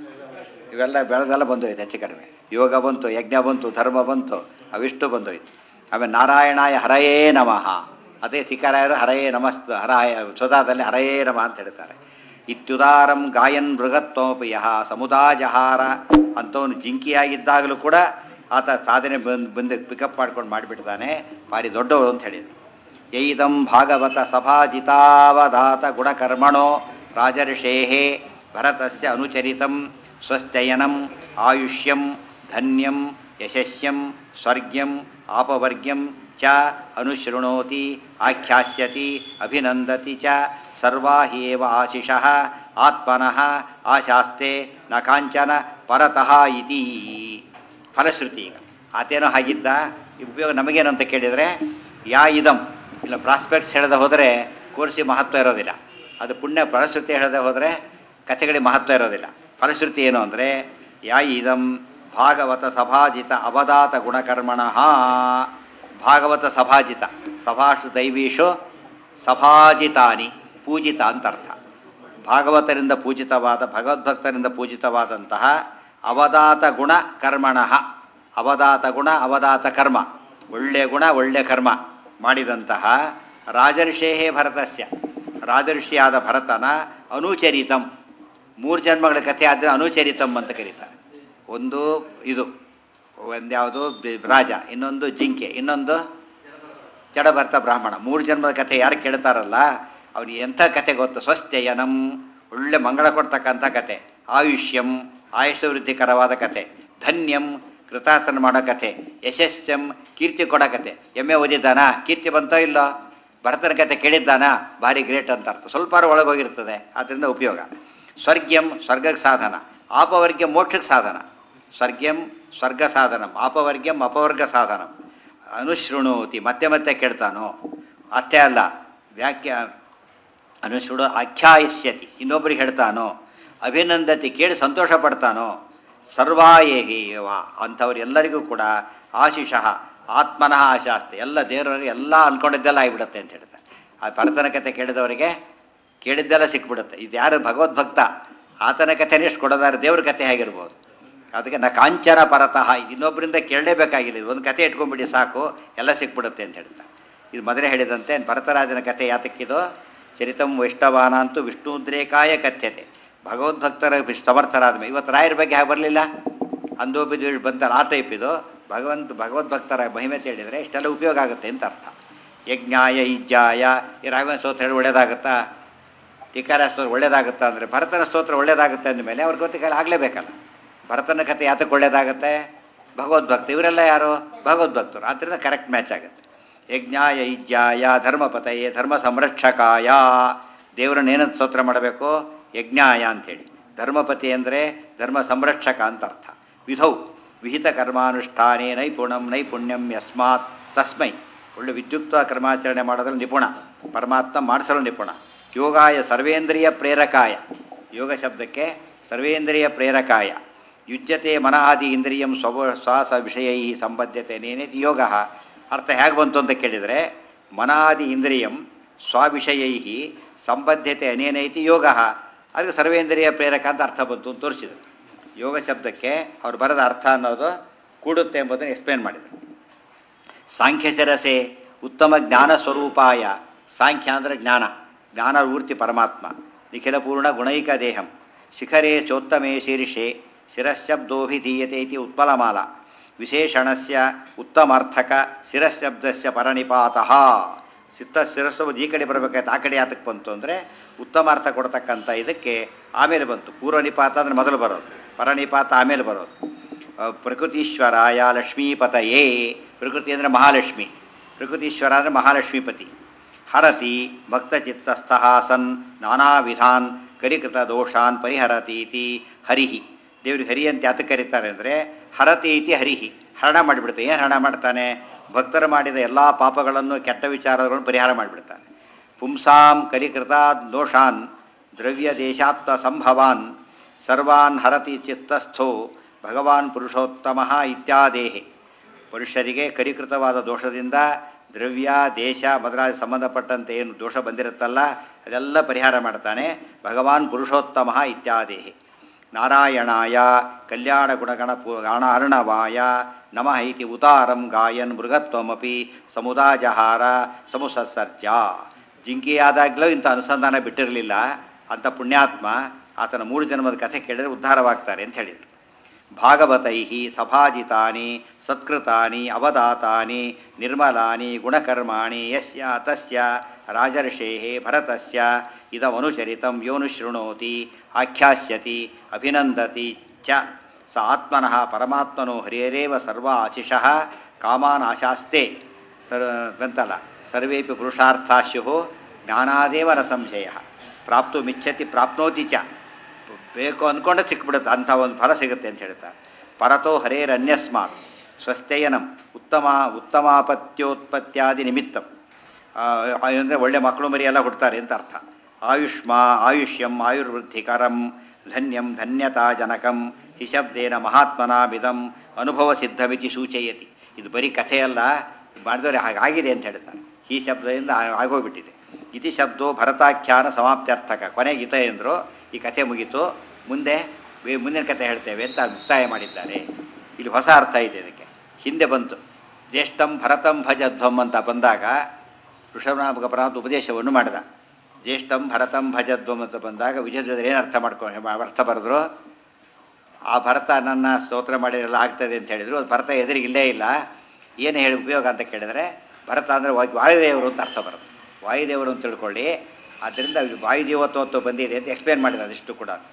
ಇವೆಲ್ಲ ಬೆಳೆದೆಲ್ಲ ಬಂದೋಯ್ತು ಹೆಚ್ಚು ಕಡಿಮೆ ಯೋಗ ಬಂತು ಯಜ್ಞ ಬಂತು ಧರ್ಮ ಬಂತು ಅವಿಷ್ಟು ಬಂದೋಯ್ತು ಆಮೇಲೆ ನಾರಾಯಣಾಯ ಹರಯೇ ನಮಃ ಅದೇ ಸಿಕ್ಕರಾಯರು ಹರಯೇ ನಮಸ್ತ ಹರಾಯ ಸ್ವದಾದಲ್ಲಿ ಹರಯೇ ನಮಃ ಅಂತ ಹೇಳ್ತಾರೆ ಇತ್ಯುದಾರಂ ಗಾಯನ್ ಮೃಗತ್ವಮಪಿ ಯಹ ಸಮುದಾಜಹಾರ ಅಂಥವನು ಜಿಂಕಿಯಾಗಿದ್ದಾಗಲೂ ಕೂಡ ಆತ ಸಾಧನೆ ಬಂದು ಬಂದು ಪಿಕಪ್ ಮಾಡ್ಕೊಂಡು ಮಾಡಿಬಿಡ್ತಾನೆ ಭಾರಿ ದೊಡ್ಡವರು ಅಂತ ಹೇಳಿದರು ಯೈದಂ ಭಾಗವತ ಸಭಾಜಿತಾವಧಾತ ಗುಣಕರ್ಮಣೋ ರಾಜರ್ಷೇಹೇ ಭರತಸ್ಯ ಅನುಚರಿತಂ ಸ್ವಸ್ಥಯನಂ ಆಯುಷ್ಯಂ ಧನ್ಯಂ ಯಶಸ್ಯಂ ಸ್ವರ್ಗ್ಯಂ ಆಪವರ್ಗ್ಯಂ ಚ ಅನುಶೃಣೋತಿ ಆಖ್ಯಾಸ್ಯತಿ ಅಭಿನಂದತಿ ಚ ಸರ್ವಾ ಹ್ಯೇವ ಆಶಿಷಃ ಆತ್ಮನಃ ಆಶಾಸ್ತೆ ನ ಕಾಂಚನ ಪರತಃ ಇತಿ ಫಲಶ್ರುತಿ ಈಗ ಆತೇನೋ ಹಾಗಿದ್ದ ಈ ಉಪಯೋಗ ನಮಗೇನು ಅಂತ ಕೇಳಿದರೆ ಯಾ ಇದಂ ಇಲ್ಲ ಪ್ರಾಸ್ಪೆಕ್ಟ್ಸ್ ಹೇಳದೆ ಹೋದರೆ ಕೋರ್ಸಿ ಮಹತ್ವ ಇರೋದಿಲ್ಲ ಅದು ಪುಣ್ಯ ಫಲಶ್ರುತಿ ಹೇಳದೆ ಹೋದರೆ ಕಥೆಗಳಿಗೆ ಮಹತ್ವ ಇರೋದಿಲ್ಲ ಫಲಶ್ರುತಿ ಏನು ಅಂದರೆ ಯಾ ಇದಂ ಭಾಗವತ ಸಭಾಜಿತ ಅವಧಾತ ಗುಣಕರ್ಮಣಃ ಭಾಗವತ ಸಭಾಜಿತ ಸಭಾಷು ದೈವೀಷು ಸಭಾಜಿತಾನಿ ಪೂಜಿತ ಅಂತ ಅರ್ಥ ಭಾಗವತರಿಂದ ಪೂಜಿತವಾದ ಭಗವದ್ಭಕ್ತರಿಂದ ಪೂಜಿತವಾದಂತಹ ಅವಧಾತ ಗುಣ ಕರ್ಮಣಃ ಅವಧಾತ ಗುಣ ಅವಧಾತ ಕರ್ಮ ಒಳ್ಳೆಯ ಗುಣ ಒಳ್ಳೆಯ ಕರ್ಮ ಮಾಡಿದಂತಹ ರಾಜರ್ಷೇಹೇ ಭರತಸ್ಯ ರಾಜರ್ಷಿಯಾದ ಭರತನ ಅನುಚರಿತಂ ಮೂರು ಜನ್ಮಗಳ ಕಥೆ ಆದರೆ ಅನುಚರಿತಂ ಅಂತ ಕರೀತಾರೆ ಒಂದು ಇದು ಒಂದ್ಯಾವುದು ಬಿ- ರಾಜ ಇನ್ನೊಂದು ಜಿಂಕೆ ಇನ್ನೊಂದು ಜಡಭರ್ತ ಬ್ರಾಹ್ಮಣ ಮೂರು ಜನ್ಮದ ಕಥೆ ಯಾರು ಕೇಳ್ತಾರಲ್ಲ ಅವ್ನಿಗೆ ಎಂಥ ಕತೆ ಗೊತ್ತು ಸ್ವಸ್ಥಯನಂ ಒಳ್ಳೆ ಮಂಗಳ ಕೊಡ್ತಕ್ಕಂಥ ಕತೆ ಆಯುಷ್ಯಂ ಆಯುಷ್ಯ ವೃದ್ಧಿಕರವಾದ ಕತೆ ಧನ್ಯಂ ಕೃತಾರ್ಥನ ಮಾಡೋ ಕಥೆ ಯಶಸ್ಸಂ ಕೀರ್ತಿ ಕೊಡೋ ಕಥೆ ಎಮ್ಮೆ ಓದಿದ್ದಾನಾ ಕೀರ್ತಿ ಬಂತೋ ಇಲ್ಲೋ ಭರತನ ಕಥೆ ಕೇಳಿದ್ದಾನ ಭಾರಿ ಗ್ರೇಟ್ ಅಂತ ಅರ್ಥ ಸ್ವಲ್ಪ ಒಳಗೋಗಿರ್ತದೆ ಅದರಿಂದ ಉಪಯೋಗ ಸ್ವರ್ಗ್ಯಂ ಸ್ವರ್ಗಕ್ಕೆ ಸಾಧನ ಆಪವರ್ಗ್ಯಂ ಮೋಕ್ಷಕ್ಕೆ ಸಾಧನ ಸ್ವರ್ಗ್ಯಂ ಸ್ವರ್ಗ ಸಾಧನಂ ಆಪವರ್ಗ್ಯಂ ಅಪವರ್ಗ ಸಾಧನಂ ಅನುಶೃಣೋತಿ ಮತ್ತೆ ಮತ್ತೆ ಕೇಳ್ತಾನೋ ಅಷ್ಟೇ ಅಲ್ಲ ವ್ಯಾಖ್ಯ ಅನುಶೃಣು ಆಖ್ಯಾಯಿಸ್ಯತಿ ಇನ್ನೊಬ್ಬರಿಗೆ ಹೇಳ್ತಾನೋ ಅಭಿನಂದತಿ ಕೇಳಿ ಸಂತೋಷ ಪಡ್ತಾನೋ ಸರ್ವಾಯೇವ ಅಂಥವ್ರೆಲ್ಲರಿಗೂ ಕೂಡ ಆಶಿಷಃ ಆತ್ಮನಃ ಆಶಾಸ್ತೆ ಎಲ್ಲ ದೇವರವರಿಗೆ ಎಲ್ಲ ಅಂದ್ಕೊಂಡಿದ್ದೆಲ್ಲ ಆಗಿಬಿಡುತ್ತೆ ಅಂತ ಹೇಳ್ತಾರೆ ಆ ಭರತನ ಕಥೆ ಕೇಳಿದವರಿಗೆ ಕೇಳಿದ್ದೆಲ್ಲ ಸಿಕ್ಬಿಡುತ್ತೆ ಇದು ಯಾರು ಭಗವದ್ಭಕ್ತ ಆತನ ಕಥೆನೇ ಎಷ್ಟು ಕೊಡೋದಾದ್ರೆ ದೇವ್ರ ಕಥೆ ಹೇಗಿರ್ಬೋದು ಅದಕ್ಕೆ ನಾ ಕಾಂಚನ ಪರತಃ ಇನ್ನೊಬ್ಬರಿಂದ ಕೇಳಲೇಬೇಕಾಗಿಲ್ಲ ಇದು ಒಂದು ಕಥೆ ಇಟ್ಕೊಂಡ್ಬಿಡಿ ಸಾಕು ಎಲ್ಲ ಸಿಕ್ಬಿಡುತ್ತೆ ಅಂತ ಹೇಳ್ತಾರೆ ಇದು ಮೊದಲೇ ಹೇಳಿದಂತೆ ಭರತರಾಜನ ಕಥೆ ಯಾತಕ್ಕಿದೋ ಚರಿತಂ ವೈಷ್ಣವಾನಂತೂ ವಿಷ್ಣುದ್ರೇಕಾಯ ಕಥ್ಯತೆ ಭಗವದ್ಭಕ್ತರ ವಿಶ್- ಸಮರ್ಥರಾದ ಮೇಲೆ ಇವತ್ತು ರಾಯರ ಬಗ್ಗೆ ಹಾಗೆ ಬರಲಿಲ್ಲ ಅಂದೋಬಿದ್ದು ಬಂತಲ್ಲ ಆ ಟೈಪ್ ಇದು ಭಗವಂತ ಭಗವದ್ಭಕ್ತರ ಮಹಿಮೆ ಹೇಳಿದರೆ ಇಷ್ಟೆಲ್ಲ ಉಪಯೋಗ ಆಗುತ್ತೆ ಅಂತ ಅರ್ಥ ಯಜ್ಞಾಯ ಇಜ್ಜಾಯ ಈ ರಾಘವನ ಸ್ತೋತ್ರ ಹೇಳಿ ಒಳ್ಳೇದಾಗುತ್ತಾ ಟೀಕಾರ ಸ್ತೋತ್ರ ಒಳ್ಳೇದಾಗುತ್ತಾ ಅಂದರೆ ಭರತನ ಸ್ತೋತ್ರ ಒಳ್ಳೇದಾಗುತ್ತೆ ಅಂದಮೇಲೆ ಅವ್ರಿಗೆ ಗೊತ್ತಿಗೆ ಆಗಲೇಬೇಕಲ್ಲ ಭರತನ ಕಥೆ ಯಾತಕ್ಕೆ ಒಳ್ಳೇದಾಗುತ್ತೆ ಭಗವದ್ಭಕ್ತ ಇವರೆಲ್ಲ ಯಾರು ಭಗವದ್ಭಕ್ತರು ಆದ್ದರಿಂದ ಕರೆಕ್ಟ್ ಮ್ಯಾಚ್ ಆಗುತ್ತೆ ಯಜ್ಞಾಯ ಇಜ್ಜಾಯ ಧರ್ಮಪತಯೇ ಧರ್ಮ ಸಂರಕ್ಷಕಾಯ ದೇವರನ್ನ ಏನಂತ ಸ್ತೋತ್ರ ಮಾಡಬೇಕು ಯಜ್ಞಾಯ ಅಂಥೇಳಿ ಧರ್ಮಪತಿ ಅಂದರೆ ಧರ್ಮ ಸಂರಕ್ಷಕ ಅಂತ ಅರ್ಥ ವಿಧೌ ವಿಹಿತ ಕರ್ಮಾನುಷ್ಠಾನೇ ನೈಪುಣಂ ನೈಪುಣ್ಯಂ ಯಸ್ಮಾತ್ ತಸ್ಮೈ ಒಳ್ಳೆ ವಿದ್ಯುಕ್ತ ಕರ್ಮಾಚರಣೆ ಮಾಡೋದ್ರಲ್ಲಿ ನಿಪುಣ ಪರಮಾತ್ಮ ಮಾಡಿಸಲು ನಿಪುಣ ಯೋಗಾಯ ಸರ್ವೇಂದ್ರಿಯ ಪ್ರೇರಕಾಯ ಯೋಗ ಶಬ್ದಕ್ಕೆ ಸರ್ವೇಂದ್ರಿಯ ಪ್ರೇರಕಾಯ ಯುಜ್ಯತೆ ಮನಾದಿ ಇಂದ್ರಿಯಂ ಸ್ವಭ ಶ್ವಾಸ ವಿಷಯೈ ಸಂಬದ್ಧತೆ ನೇನೇತಿ ಯೋಗ ಅರ್ಥ ಹೇಗೆ ಬಂತು ಅಂತ ಕೇಳಿದರೆ ಮನಾದಿ ಇಂದ್ರಿಯಂ ಸ್ವವಿಷಯೈ ಸಂಬದ್ಧತೆ ಅನೇನೈತಿ ಯೋಗ ಅದಕ್ಕೆ ಸರ್ವೇಂದ್ರಿಯ ಪ್ರೇರಕ ಅಂತ ಅರ್ಥ ಬಂತು ಅಂತ ತೋರಿಸಿದರು ಯೋಗ ಶಬ್ದಕ್ಕೆ ಅವ್ರು ಬರದ ಅರ್ಥ ಅನ್ನೋದು ಕೂಡುತ್ತೆ ಎಂಬುದನ್ನು ಎಕ್ಸ್ಪ್ಲೇನ್ ಮಾಡಿದರು ಸಾಂಖ್ಯಶರಸೆ ಉತ್ತಮ ಜ್ಞಾನ ಸ್ವರೂಪಾಯ ಸಾಂಖ್ಯ ಅಂದರೆ ಜ್ಞಾನ ಜ್ಞಾನ ಮೂರ್ತಿ ಪರಮಾತ್ಮ ನಿಖಿಲ ಪೂರ್ಣ ಗುಣೈಕ ದೇಹಂ ಶಿಖರೇ ಚೋತ್ತಮೇ ಶೀರ್ಷೆ ಶಿರಶಬ್ದೋಭಿಧೀಯತೆ ಇತಿ ಉತ್ಪಲಮಾಲ ವಿಶೇಷಣಸ್ಯ ಉತ್ತಮಾರ್ಥಕ ಶಿರಶಬ್ದಸ್ಯ ಪರನಿಪಾತಃ ಚಿತ್ತ ಶಿರಸ್ಸು ಈ ಕಡೆ ಬರಬೇಕಾಯ್ತು ಆ ಕಡೆ ಯಾತಕ್ಕೆ ಬಂತು ಅಂದರೆ ಉತ್ತಮಾರ್ಥ ಕೊಡ್ತಕ್ಕಂಥ ಇದಕ್ಕೆ ಆಮೇಲೆ ಬಂತು ಪೂರ್ವನಿಪಾತ ಅಂದರೆ ಮೊದಲು ಬರೋದು ಪರನಿಪಾತ ಆಮೇಲೆ ಬರೋದು ಅ, ಪ್ರಕೃತೀಶ್ವರಾಯ ಲಕ್ಷ್ಮೀಪತಯೇ ಪ್ರಕೃತಿ ಅಂದರೆ ಮಹಾಲಕ್ಷ್ಮಿ ಪ್ರಕೃತೀಶ್ವರ ಅಂದರೆ ಮಹಾಲಕ್ಷ್ಮೀಪತಿ ಹರತಿ ಭಕ್ತಚಿತ್ತಸ್ಥಃ ಸನ್ ನಾನಾ ವಿಧಾನ್ ಕರಿಕೃತ ದೋಷಾನ್ ಪರಿಹರತೀತಿ ಹರಿಹಿ ದೇವ್ರಿಗೆ ಹರಿ ಅಂತ ಯಾತಕ್ಕೆ ಕರೀತಾರೆ ಅಂದರೆ ಹರತಿ ಇತಿ ಹರಿಹಿ ಹರಣ ಮಾಡಿಬಿಡ್ತಾನೆ ಏನು ಹರಣ ಮಾಡ್ತಾನೆ ಭಕ್ತರು ಮಾಡಿದ ಎಲ್ಲ ಪಾಪಗಳನ್ನು ಕೆಟ್ಟ ವಿಚಾರಗಳನ್ನು ಪರಿಹಾರ ಮಾಡಿಬಿಡ್ತಾನೆ ಪುಂಸಾಂ ಕಲಿಕೃತ ದೋಷಾನ್ ದ್ರವ್ಯ ದೇಶಾತ್ಮ ಸಂಭವಾನ್ ಸರ್ವಾನ್ ಹರತಿ ಚಿತ್ತಸ್ಥೋ ಭಗವಾನ್ ಪುರುಷೋತ್ತಮ ಇತ್ಯಾದೇಹಿ ಪುರುಷರಿಗೆ ಕರಿಕೃತವಾದ ದೋಷದಿಂದ ದ್ರವ್ಯ ದೇಶ ಮೊದಲಾದ ಸಂಬಂಧಪಟ್ಟಂತೆ ಏನು ದೋಷ ಬಂದಿರುತ್ತಲ್ಲ ಅದೆಲ್ಲ ಪರಿಹಾರ ಮಾಡ್ತಾನೆ ಭಗವಾನ್ ಪುರುಷೋತ್ತಮ ಇತ್ಯಾದೇಹಿ ನಾರಾಯಣಾಯ ಕಲ್ಯಾಣ ಗುಣಗಣ ಪು ಗಾಣ ಅರ್ಣವಾಯ ನಮಃ ಇತಿ ಉತಾರಂ ಗಾಯನ್ ಮೃಗತ್ವಮಪಿ ಸಮುದಾಜಹಾರ ಸಮುಸತ್ಸರ್ಜ ಜಿಂಕಿಯಾದಾಗಲೂ ಇಂಥ ಅನುಸಂಧಾನ ಬಿಟ್ಟಿರಲಿಲ್ಲ ಅಂಥ ಪುಣ್ಯಾತ್ಮ ಆತನ ಮೂರು ಜನ್ಮದ ಕಥೆ ಕೇಳಿದರೆ ಉದ್ಧಾರವಾಗ್ತಾರೆ ಅಂತ ಹೇಳಿದರು ಭಾಗವತೈ ಸಭಾಜಿತಾನಿ ಸತ್ಕೃತಾನಿ ಅವದಾತಾನಿ ನಿರ್ಮಲಾನಿ ಗುಣಕರ್ಮಾಣಿ ಯಸ್ಯ ತಸ್ಯ ರಾಜರ್ಷೇ ಭರತಸ್ಯ ಇದಮನುಚರಿತಂ ಯೋನುಶೃಣೋತಿ ಆಖ್ಯಾಸ್ಯತಿ ಅಭಿನಂದತಿ ಚ ಸ ಆತ್ಮನಃ ಪರಮಾತ್ಮನೋ ಹರಿಯರೇವ ಸರ್ವ ಆಶಿಷಃ ಕಾಮಾನ್ ಆಶಾಸ್ತೆ ಸರ್ ಬಂತಲ್ಲ ಸರ್ವೇಪಿ ಪುರುಷಾರ್ಥಾಶ್ಯು ಜ್ಞಾನಾದೇವ ನ ಸಂಶಯ ಪ್ರಾಪ್ತು ಮಿಚ್ಚತಿ ಪ್ರಾಪ್ನೋತಿ ಚ ಬೇಕು ಅಂದ್ಕೊಂಡೆ ಸಿಕ್ಬಿಡುತ್ತೆ ಅಂಥ ಒಂದು ಫಲ ಸಿಗುತ್ತೆ ಅಂತ ಹೇಳ್ತಾರೆ ಪರತೋ ಹರೇರನ್ಯಸ್ಮಾತ್ ಸ್ವಸ್ಥಯನಂ ಉತ್ತಮ ಉತ್ತಮಾಪತ್ಯೋತ್ಪತ್ಯಾದಿ ನಿಮಿತ್ತಂ ಅಂದರೆ ಒಳ್ಳೆ ಮಕ್ಕಳು ಮರಿ ಎಲ್ಲ ಹುಡ್ತಾರೆ ಅಂತ ಅರ್ಥ ಆಯುಷ್ಮಾ ಆಯುಷ್ಯಂ ಆಯುರ್ವೃದ್ಧಿಕರಂ ಧನ್ಯಂ ಧನ್ಯತಾಜನಕಂ ಹಿಶಬ್ದೇನ ಮಹಾತ್ಮನಾಮಿದಂ ಅನುಭವ ಸಿದ್ಧಮಿತಿ ಸೂಚಯತಿ ಇದು ಬರೀ ಕಥೆಯಲ್ಲ ಮಾಡಿದವ್ರೆ ಹಾಗಾಗಿದೆ ಅಂತ ಹೇಳ್ತಾರೆ ಈ ಶಬ್ದದಿಂದ ಆ- ಆಗೋಗ್ಬಿಟ್ಟಿದೆ ಇತಿ ಶಬ್ದೋ ಭರತಾಖ್ಯಾನ ಸಮಾಪ್ತ್ಯರ್ಥಕ ಕೊನೆಗೆ ಗೀತ ಎಂದರು ಈ ಕಥೆ ಮುಗೀತು ಮುಂದೆ ವೇ- ಮುಂದಿನ ಕಥೆ ಹೇಳ್ತೇವೆ ಅಂತ ಮುಕ್ತಾಯ ಮಾಡಿದ್ದಾರೆ ಇಲ್ಲಿ ಹೊಸ ಅರ್ಥ ಇದೆ ಇದಕ್ಕೆ ಹಿಂದೆ ಬಂತು ಜ್ಯೇಷ್ಠಂ ಭರತಂ ಭಜಧ್ವಂ ಅಂತ ಬಂದಾಗ ಋಷಭನಾಮಕ ಪರಮಾತ್ಮ ಉಪದೇಶವನ್ನು ಮಾಡಿದ ಜ್ಯೇಷ್ಠಂ ಭರತಂ ಭಜಧ್ವಂ ಅಂತ ಬಂದಾಗ ವಿಜಯಧ್ವಜರು ಏನು ಅರ್ಥ ಮಾಡ್ಕೊಂಡು ಅರ್ಥ ಬರೆದ್ರು ಆ ಭರತ ನನ್ನ ಸ್ತೋತ್ರ ಮಾಡಿರಲ್ಲ ಆಗ್ತದೆ ಅಂತ ಹೇಳಿದರು ಅದು ಭರತ ಎದುರಿಗಿಲ್ಲೇ ಇಲ್ಲ ಏನು ಹೇಳಿ ಉಪಯೋಗ ಅಂತ ಕೇಳಿದರೆ ಭರತ ಅಂದರೆ ವಾಯುದೇವರು ಅಂತ ಅರ್ಥ ಬರೋದು ವಾಯುದೇವರು ಅಂತ ತಿಳ್ಕೊಳ್ಳಿ ಆದ್ದರಿಂದ ಇದು ವಾಯುದೇವತ್ವ ಬಂದಿದೆ ಅಂತ ಎಕ್ಸ್ಪ್ಲೇನ್ ಮಾಡಿದ ಅದಿಷ್ಟು ಕೂಡ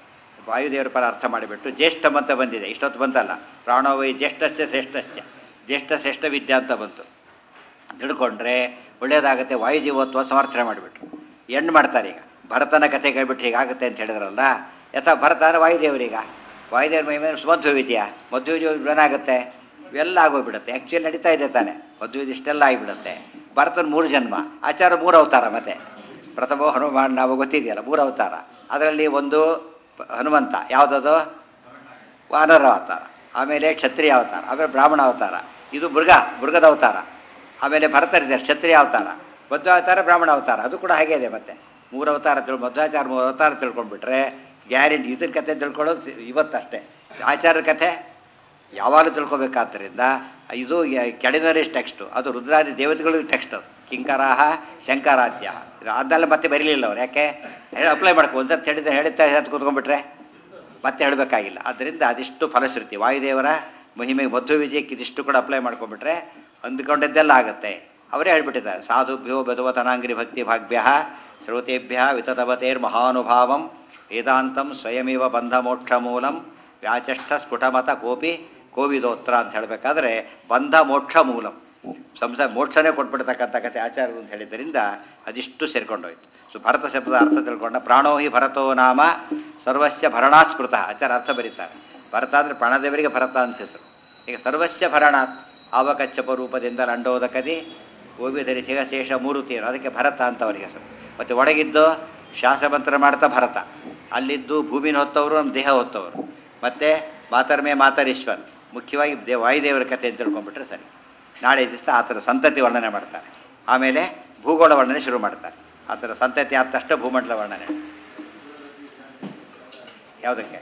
ವಾಯುದೇವರ ಪರ ಅರ್ಥ ಮಾಡಿಬಿಟ್ಟು ಜ್ಯೇಷ್ಠ ಅಂತ ಬಂದಿದೆ ಇಷ್ಟೊತ್ತು ಬಂತಲ್ಲ ಪ್ರಾಣವೈ ಜ್ಯೇಷ್ಠಶ್ಚ ಶ್ರೇಷ್ಠಶ್ಚ ಜ್ಯೇಷ್ಠ ಶ್ರೇಷ್ಠ ವಿದ್ಯಾ ಅಂತ ಬಂತು ಹಿಡ್ಕೊಂಡ್ರೆ ಒಳ್ಳೇದಾಗುತ್ತೆ ವಾಯುಜೀವತ್ವ ಸಮರ್ಥನೆ ಮಾಡಿಬಿಟ್ರು ಹೆಣ್ಣು ಮಾಡ್ತಾರೆ ಈಗ ಭರತನ ಕಥೆ ಕೇಳ್ಬಿಟ್ಟು ಹೀಗಾಗುತ್ತೆ ಅಂತ ಹೇಳಿದ್ರಲ್ಲ ಯಥಾ ಭರತ ಅಂದರೆ ವಾಯುದೇವರೀಗ ವಾಯುದೇವ್ರ ಮೈ ಮೇಲೆ ಮಧ್ವ ವಿದ್ಯ ಮಧ್ವ ವಿದ್ಯ ಏನಾಗುತ್ತೆ ಇವೆಲ್ಲ ಆಗೋಗ್ಬಿಡುತ್ತೆ ಆ್ಯಕ್ಚುಲಿ ನಡೀತಾ ಇದೆ ತಾನೆ ಮಧ್ವ ವಿದ್ಯ ಇಷ್ಟೆಲ್ಲ ಆಗಿಬಿಡುತ್ತೆ ಭರತನ ಮೂರು ಜನ್ಮ ಆಚಾರ ಮೂರು ಅವತಾರ ಮತ್ತೆ ಪ್ರಥಮ ಹನುಮಾನ್ ನಾವು ಗೊತ್ತಿದೆಯಲ್ಲ ಮೂರು ಅವತಾರ ಅದರಲ್ಲಿ ಒಂದು ಪ- ಹನುಮಂತ ಯಾವುದದು ವಾನರ ಅವತಾರ ಆಮೇಲೆ ಕ್ಷತ್ರಿಯ ಅವತಾರ ಆಮೇಲೆ ಬ್ರಾಹ್ಮಣ ಅವತಾರ ಇದು ಮೃಗ ಮೃಗದ ಅವತಾರ ಆಮೇಲೆ ಭರತರಿದ್ದಾರೆ ಕ್ಷತ್ರಿಯ ಅವತಾರ ಮಧ್ವಾವತಾರ ಬ್ರಾಹ್ಮಣ ಅವತಾರ ಅದು ಕೂಡ ಹಾಗೆ ಇದೆ ಮತ್ತೆ ಮೂರು ಅವತಾರ ತಿಳ್ ಮಧ್ವಾಚಾರ ಮೂರು ಅವತಾರ ತಿಳ್ಕೊಂಡ್ಬಿಟ್ರೆ ಗ್ಯಾರಂಟಿ ಇದ್ರ ಕತೆ ತಿಳ್ಕೊಳ್ಳೋದು ಸಿ- ಇವತ್ತಷ್ಟೇ ಆಚಾರ್ಯರ ಕಥೆ ಯಾವಾಗಲೂ ತಿಳ್ಕೊಬೇಕಾದ್ದರಿಂದ ಇದು ಕೆಳಗರಿಸ್ ಟೆಕ್ಸ್ಟು ಅದು ರುದ್ರಾದಿ ದೇವತೆಗಳಿಗೆ ಟೆಕ್ಸ್ಟ್ ಅದು ಕಿಂಕರಾಹ ಶಂಕರಾದ್ಯ ಇದು ಆದ್ಮೇಲೆ ಮತ್ತೆ ಬರೀಲಿಲ್ಲ ಅವ್ರು ಯಾಕೆ ಹೇಳಿ ಅಪ್ಲೈ ಮಾಡ್ಕೊ ಒಂದ್ಸತಿ ಹೇಳಿದ್ರೆ ಹೇಳ್ತಾ ಹೇಳ್ತಾ ಕೂತ್ಕೊಂಡ್ಬಿಟ್ರೆ ಮತ್ತೆ ಹೇಳಬೇಕಾಗಿಲ್ಲ ಆದ್ದರಿಂದ ಅದಿಷ್ಟು ಫಲಶ್ರುತಿ ವಾಯುದೇವರ ಮಹಿಮೆ ಮಧ್ವ ವಿಜಯಕ್ಕೆ ಇದಿಷ್ಟು ಕೂಡ ಅಪ್ಲೈ ಮಾಡ್ಕೊಂಡ್ಬಿಟ್ರೆ ಅಂದ್ಕೊಂಡಿದ್ದೆಲ್ಲ ಆಗುತ್ತೆ ಅವರೇ ಹೇಳ್ಬಿಟ್ಟಿದ್ದಾರೆ ಸಾಧುಭ್ಯೋ ಬದುವತನಾಂಗ್ರಿ ಭಕ್ತಿ ಭಾಗ್ಯ ಶ್ರೋತೇಭ್ಯ ವಿತತವತೇರ್ ಮಹಾನುಭಾವಂ ವೇದಾಂತಂ ಸ್ವಯಮಿವ ಬಂಧ ಮೋಕ್ಷ ಮೂಲಂ ವ್ಯಾಚಷ್ಠ ಸ್ಫುಟಮತ ಕೋಪಿ ಕೋವಿದೋತ್ರ ಅಂತ ಹೇಳಬೇಕಾದ್ರೆ ಬಂಧ ಮೋಕ್ಷ ಮೂಲಂ ಸಂಸಾರ ಮೋಕ್ಷನೇ ಕೊಟ್ಬಿಡ್ತಕ್ಕಂಥ ಕಥೆ ಆಚಾರ್ಯರು ಅಂತ ಹೇಳಿದ್ದರಿಂದ ಅದಿಷ್ಟು ಸೇರ್ಕೊಂಡೋಯ್ತು ಸೊ ಭರತ ಶಬ್ದದ ಅರ್ಥ ತಿಳ್ಕೊಂಡ ಪ್ರಾಣೋ ಹಿ ಭರತೋ ನಾಮ ಸರ್ವಸ್ಯ ಭರಣಾಸ್ಮೃತ ಆಚಾರ ಅರ್ಥ ಬರೀತಾರೆ ಭರತ ಅಂದರೆ ಪ್ರಾಣದೇವರಿಗೆ ಭರತ ಅಂತ ಹೆಸರು ಈಗ ಸರ್ವಸ್ಯ ಭರಣಾತ್ ಆವಕಚ್ಚಪ ರೂಪದಿಂದ ಲಂಡೋದಕದಿ ಗೋಬಿ ಧರಿಸಿಗ ಶೇಷ ಮೂರುತಿಯರು ಅದಕ್ಕೆ ಭರತ ಅಂತ ಅವರಿಗೆ ಹೆಸರು ಮತ್ತು ಒಳಗಿದ್ದು ಶಾಸಮಂತ್ರ ಮಾಡ್ತಾ ಭರತ ಅಲ್ಲಿದ್ದು ಭೂಮಿನ ಹೊತ್ತವರು ನಮ್ಮ ದೇಹ ಹೊತ್ತವರು ಮತ್ತು ಮಾತರ್ಮೆ ಮಾತರೀಶ್ವರ್ ಮುಖ್ಯವಾಗಿ ದೇ ವಾಯುದೇವರ ಕಥೆ ಅಂತ ತಿಳ್ಕೊಂಡ್ಬಿಟ್ರೆ ಸರಿ ನಾಳೆ ದಿವಸ ಆ ಥರ ಸಂತತಿ ವರ್ಣನೆ ಮಾಡ್ತಾರೆ ಆಮೇಲೆ ಭೂಗೋಳ ವರ್ಣನೆ ಶುರು ಮಾಡ್ತಾರೆ ಆ ಥರ ಸಂತತಿ ಆದ ತಕ್ಷಣ ಭೂಮಂಡಲ ವರ್ಣನೆ ಯಾವುದಕ್ಕೆ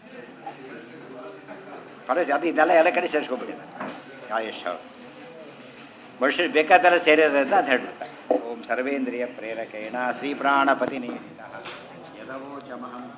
ಕಾಲೇಜ್ ಅದು ಇದೆಲ್ಲ ಎಲ್ಲ ಕಡೆ ಸೇರಿಸ್ಕೊಂಡ್ಬಿಟ್ಟಿದ್ದಾರೆ ಆಯುಷ್ ಅವರು ಮನುಷ್ಯರು ಬೇಕಾದೆಲ್ಲ ಸೇರಿರೋದ್ರಿಂದ ಅದು ಹೇಳ್ಬಿಡ್ತಾರೆ ಓಂ ಸರ್ವೇಂದ್ರಿಯ ಪ್ರೇರಕೇಣ ಶ್ರೀ ಪ್ರಾಣಪತಿ ನೇಮಿತ ಯದವೋಚಮಹಂ